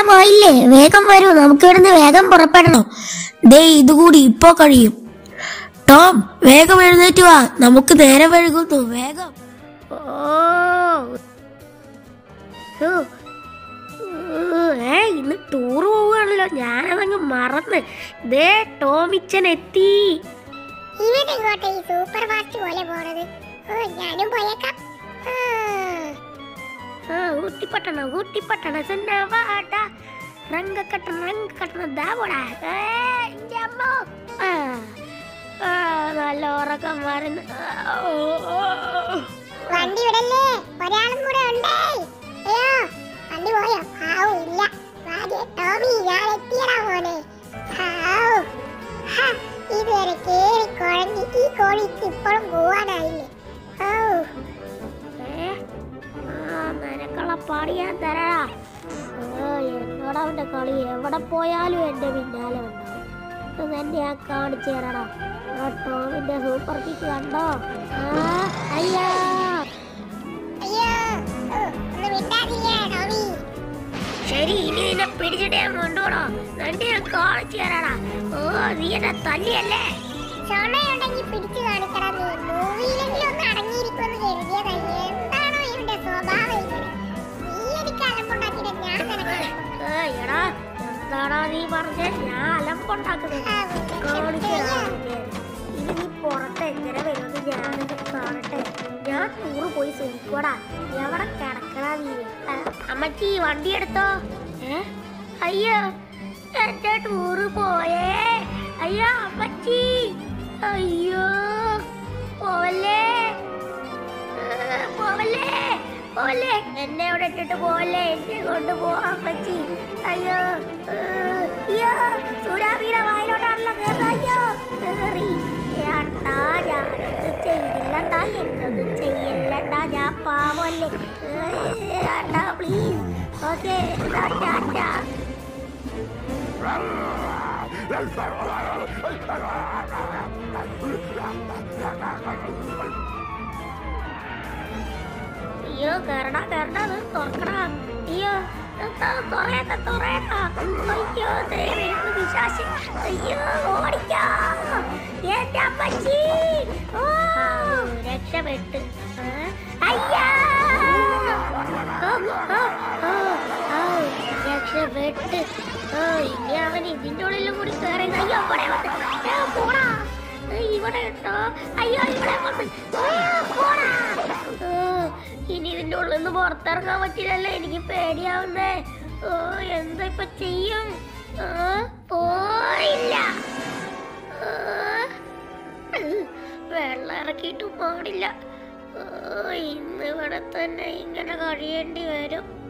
നേരമായില്ലേ വേഗം വരൂ നമുക്ക് ഇവിടുന്ന് വേഗം പുറപ്പെടണം ദേ ഇതുകൂടി ഇപ്പോ കഴിയും ടോം വേഗം എഴുന്നേറ്റ് വാ നമുക്ക് നേരം വഴുകുന്നു വേഗം ഓ ഹോ. ഏ ഇന്ന് ടൂർ പോവുകയാണല്ലോ ഞാനതങ്ങ് മറന്ന് ദേ ടോമിച്ചൻ എത്തി ഇവനെങ്ങോട്ടെ ഈ സൂപ്പർ ഫാസ്റ്റ് പോലെ പോണത് ഓ ഞാനും പോയേക്കാം ആ. ആ ഊട്ടിപ്പട്ടണ ഊട്ടിപ്പട്ടണ സന്നവാട റങ്കക്കട്ടണ റങ്കക്കട്ടണ ദാവോടാ ഏ, ഇന്റെ അമ്മോ. ആ, ആ, നല്ല ഉറക്കം വരുന്നു ആ, ഓ, ഓ, ഓ. വണ്ടി വിടല്ലേ ഒരാളും കൂടെ ഉണ്ടേ അയ്യോ വണ്ടി പോയോ ആവൂ ഇല്ല വാടി ടോമി ഞാൻ എത്തിയടാ മോനെ ആവൂ ഹ, ഇതുവരെ കേറി കുഴഞ്ഞ് ഈ കോഴിക്ക് ഇപ്പോഴും പോവാനായില്ലേ ആവൂ ഏ, ആ, നിനക്കുള്ള പണി ഞാൻ തരാ എന്നോട് അവന്റെ കളി എവിടെ പോയാലും എന്റെ പിന്നാലെ ഉണ്ടാവും ഇത് തന്നെ ഞാൻ കാണിച്ചു തരണ ആ ടോമിന്റെ സൂപ്പർ കിക്ക് കണ്ടോ ആ, അയ്യോ അയ്യോ ഓ, ഒന്ന് മിണ്ടാതിരിക്കേ ടോമി ശരി ഇനി നിന്നെ പിടിച്ചിട്ട് ഞാൻ കൊണ്ടുപോണോ നിന്റെ ഞാൻ കാണിച്ചു തരാടാ ഓ നീ എന്നെ തല്ലിയല്ലേ ചുണയുണ്ടെങ്കിൽ പിടിച്ചു കാണിക്കടാ നീ മൂവിയിലെങ്കിലും ഒന്ന് അടങ്ങിയിരിക്കുമെന്ന് കരുതിയതാ എന്താണോ ഇവന്റെ സ്വഭാവം ഇങ്ങനെ നീ എനിക്ക് അലമ്പുണ്ടാക്കിയിട്ട് ഞാൻ നിനക്ക് ഏ, എടാ എന്താടാ നീ പറഞ്ഞ ഞാൻ അലമ്പുണ്ടാക്കുന്നത് കാണിച്ചു തരാം നിനക്ക്. ഇനി നീ പുറത്ത് എങ്ങനെ വരുമെന്ന് ഞാനൊക്കെ കാണട്ടെ ഞാൻ ടൂറ് പോയി സുഖിക്കോടാ എവിടെ കിടക്കടാ നീ ആ, അമ്മച്ചി വണ്ടി എടുത്തോ ഏ അയ്യോ എന്റെ ടൂറ് പോയേ അയ്യോ അമ്മച്ചി അയ്യോ പോവല്ലേ ഏ, പോവല്ലേ പോവല്ലേ എന്നെ അവിടെ ഇട്ടിട്ട് പോവല്ലേ എന്നെ കൊണ്ട് പോവാൻ പറ്റി അയ്യോ ഏ, അയ്യോ സുരാബിയുടെ വായിലോട്ടാണല്ലോ കേറുന്നത് അയ്യോ കേറി ഏട്ടാ ഞാനൊന്നും ചെയ്തില്ലട്ടാ എന്നൊന്നും ചെയ്യില്ലട്ടാ ഞാൻ പാവല്ലേ ഏ, ഏട്ടാ പ്ലീസ് ഓക്കെ ടാറ്റാ അയ്യോ കരടാ കരടാ അത് തുറക്കടാ അയ്യോ എന്താ തുറയണ്ട തുറയണ്ട അയ്യോ ദേ വരുന്നു പിശാച് അയ്യോ ഓടിക്കാ എന്റെ അമ്മച്ചി ഓ രക്ഷപ്പെട്ട് ഏ? അയ്യാ ഓ, ഓ, ഓ, ഓ, രക്ഷപ്പെട്ട് ഓ ഇനി അവൻ ഇതിന്റെ ഉള്ളിലും കൂടി കയറി അയ്യോ ഇവിടെ വന്ന് ഏ, പോടാ ഏ, ഇവിടെ ഉണ്ടോ അയ്യോ ഇവിടെ വന്ന് അയ്യോ, പോടാ ഓ, ഇനി ഇതിന്റെ ഉള്ളിൽ നിന്ന് പുറത്തിറങ്ങാൻ പറ്റില്ലല്ലേ എനിക്ക് പേടിയാവുന്നേ ഓ എന്താ ഇപ്പൊ ചെയ്യും ഓ, പോയില്ല ഓ, വെള്ളം ഇറക്കിയിട്ടും പാടില്ല ഓ, ഇന്ന് ഇവിടെ തന്നെ ഇങ്ങനെ കഴിയേണ്ടി വരും